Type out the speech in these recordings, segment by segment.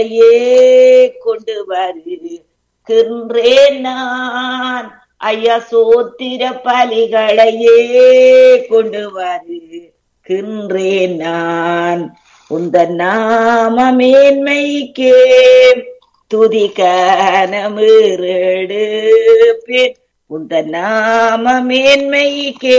பலிகளையே கொண்டு வருகின்றேன் நான் ஐயா சோத்திர பலிகளையே கொண்டு வருகின்றேன் நான் உந்த நாம மேன்மைக்கே துதிக்கனமிரெடுப்பேன் உந்த நாம மேன்மைக்கே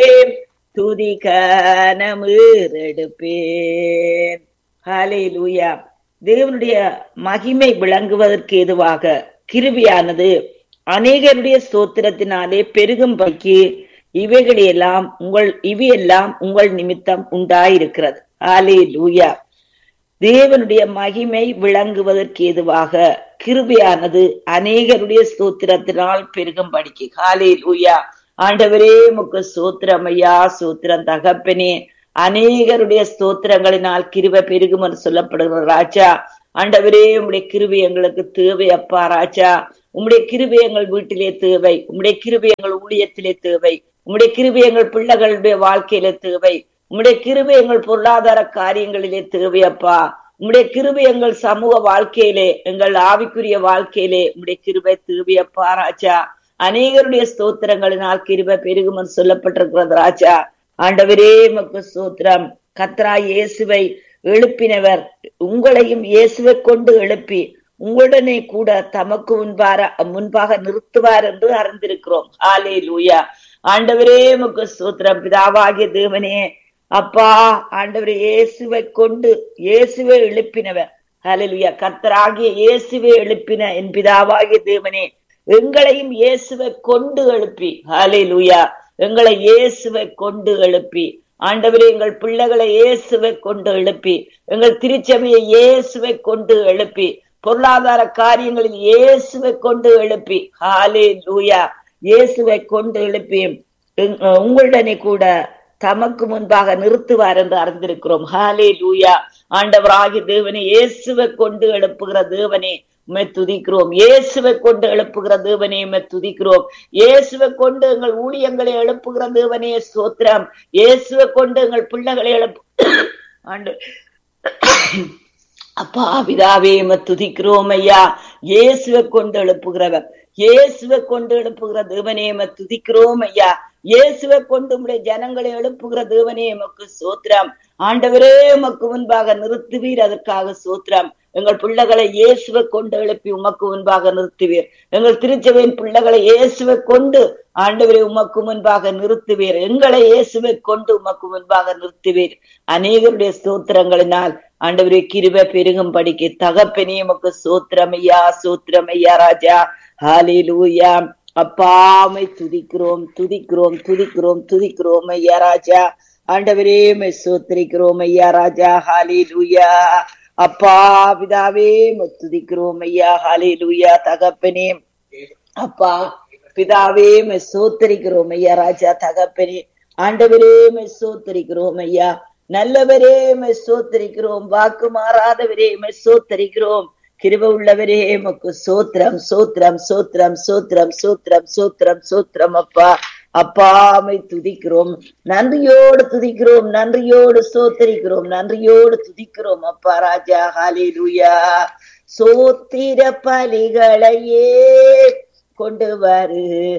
துதிக்கனமிரெடுப்பேன் ஹalleluya தேவனுடைய மகிமை விளங்குவதற்கு எதுவாக கிருபியானது அநேகருடைய ஸ்தோத்திரத்தினாலே பெருகும்படிக்கு இவைகளெல்லாம் உங்கள் இவையெல்லாம் உங்கள் நிமித்தம் உண்டாயிருக்கிறது ஆலே லூயா தேவனுடைய மகிமை விளங்குவதற்கு ஏதுவாக கிருபையானது அநேகருடைய ஸ்தோத்திரத்தினால் பெருகும்படிக்கு ஹாலே லூயா ஆண்டவரே முக்கு சோத்திரம் ஐயா சோத்திரம் தகப்பனே அநேகருடைய ஸ்தோத்திரங்களினால் கிருபை பெருகும் என்று சொல்லப்படுகிற ராஜா ஆண்டவரே உம்முடைய கிருபை எங்களுக்கு தேவை அப்பா ராஜா உம்முடைய கிருபை எங்கள் வீட்டிலே தேவை உம்முடைய கிருபை எங்கள் ஊழியத்திலே தேவை உம்முடைய கிருபை எங்கள் பிள்ளைகளுடைய வாழ்க்கையிலே தேவை உம்முடைய கிருபை எங்கள் பொருளாதார காரியங்களிலே தேவை அப்பா உம்முடைய கிருபை எங்கள் சமூக வாழ்க்கையிலே எங்கள் ஆவிக்குரிய வாழ்க்கையிலே உம்முடைய கிருபை தேவை அப்பா ராஜா அநேகருடைய ஸ்தோத்திரங்களினால் கிருபை பெருகும் என்று சொல்லப்பட்டிருக்கிறது ராஜா ஆண்டவரே மக்கு ஸ்தோத்திரம் கத்ரா இயேசுவை எழுப்பினவர் உங்களையும் இயேசுவை கொண்டு எழுப்பி உங்களுடனே கூட தமக்கு முன்பார முன்பாக நிறுத்துவார் என்று அறிந்திருக்கிறோம் ஆலே லூயா ஆண்டவரே முக்கு சூத்திரம் பிதாவாகிய தேவனே அப்பா ஆண்டவரே இயேசுவை கொண்டு இயேசுவை எழுப்பினவர் ஹalleluya கர்த்தராகிய இயேசுவை எழுப்பின என் பிதாவாகிய தேவனே எங்களையும் இயேசுவை கொண்டு எழுப்பி ஹalleluya எங்களை இயேசுவை கொண்டு எழுப்பி ஆண்டவரே எங்கள் பிள்ளைகளை இயேசுவை கொண்டு எழுப்பி எங்கள் திருச்சபையை இயேசுவை கொண்டு எழுப்பி பொருளாதார காரியங்களில் இயேசுவை கொண்டு எழுப்பி ஹாலே லூயா இயேசுவை கொண்டு எழுப்பி உங்களுடனே கூட தமக்கு முன்பாக நிறுத்துவார் என்று அறிந்திருக்கிறோம் ஹாலே லூயா ஆண்டவராகி தேவனே இயேசுவை கொண்டு எழுப்புகிற தேவனே உண்மை துதிக்கிறோம் இயேசுவை கொண்டு எழுப்புகிற தேவனே உண்மை துதிக்கிறோம் இயேசுவை கொண்டு எங்கள் ஊழியங்களை எழுப்புகிற தேவனே ஸ்தோத்திரம் இயேசுவை கொண்டு எங்கள் பிள்ளைகளை எழுப்பு ஆண்டு அப்பா பிதாவே துதிக்கிறோம் ஐயா இயேசுவை கொண்டு எழுப்புகிறவர் இயேசுவை கொண்டு எழுப்புகிற தேவனே துதிக்கிறோம் ஐயா இயேசுவை கொண்டு உடைய ஜனங்களை எழுப்புகிற தேவனே எமக்கு சோத்திரம் ஆண்டவரே எமக்கு முன்பாக நிறுத்துவீர் அதற்காக சோத்திரம் எங்கள் பிள்ளைகளை இயேசுவை கொண்டு எழுப்பி உமக்கு முன்பாக நிறுத்துவீர் எங்கள் திருச்சபையின் பிள்ளைகளை இயேசுவை கொண்டு ஆண்டவரை உமக்கு முன்பாக நிறுத்துவீர் எங்களை இயேசுவை கொண்டு உமக்கு முன்பாக நிறுத்துவீர் அநேகருடைய ஸ்தோத்திரங்களினால் ஆண்டவரே கிருப பெருகும் படிக்கு தகப்பனே உமக்கு சோத்திரமையா சோத்திரமையா ராஜா ஹாலிலூயா அப்பாமை துதிக்கிறோம் துதிக்கிறோம் துதிக்கிறோம் துதிக்கிறோம் ஐயா ராஜா ஆண்டவரே மை சோத்திரிக்கிறோம் ஐயா ராஜா ஹாலிலூயா அப்பா பிதாவே துதிக்கிறோம் ஐயா ஹாலிலூயா தகப்பனே அப்பா பிதாவே மை சோத்தரிக்கிறோம் ஐயா ராஜா தகப்பனே ஆண்டவரே மை சோத்தரிக்கிறோம் ஐயா நல்லவரே மை சோத்தரிக்கிறோம் வாக்கு மாறாதவரே மை சோத்தரிக்கிறோம் கிருப உள்ளவரே மக்கு சோத்திரம் சோத்திரம் சோத்திரம் சோத்திரம் சோத்திரம் சோத்திரம் சோத்திரம் அப்பா அப்பாமை துதிக்கிறோம் நன்றியோடு துதிக்கிறோம் நன்றியோடு சோத்தரிக்கிறோம் நன்றியோடு துதிக்கிறோம் அப்பா ராஜா ஹாலிலுயா சோத்திர பலிகளையே கொண்டு வரு